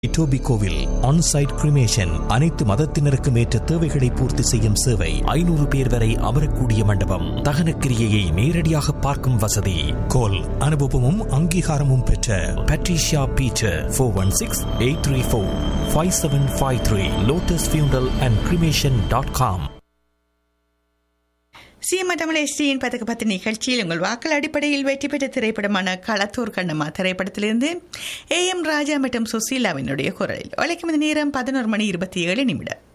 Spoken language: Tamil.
இட்டோபிகோவில் ஆன்சைட் கிரிமேஷன் அனைத்து மதத்தினருக்கும் ஏற்ற தேவைகளை பூர்த்தி செய்யும் சேவை ஐநூறு பேர் வரை அமரக்கூடிய மண்டபம் தகன கிரியையை நேரடியாக பார்க்கும் வசதி கோல் அனுபவமும் அங்கீகாரமும் பெற்ற Patricia Peter four one six eight three four five seven five three lotus funeral and cremation dot com Seema Tamil எஸ்டியின் பதக்க பத்து நிகழ்ச்சியில் உங்கள் வாக்கள் அடிப்படையில் வெற்றி பெற்ற திரைப்படமான களத்தூர் கண்ணம்மா திரைப்படத்திலிருந்து ஏ எம் ராஜா மற்றும் சுசீலாவினுடைய குரலில் உழைக்கும் நேரம் பதினோரு மணி இருபத்தி ஏழு நிமிடம்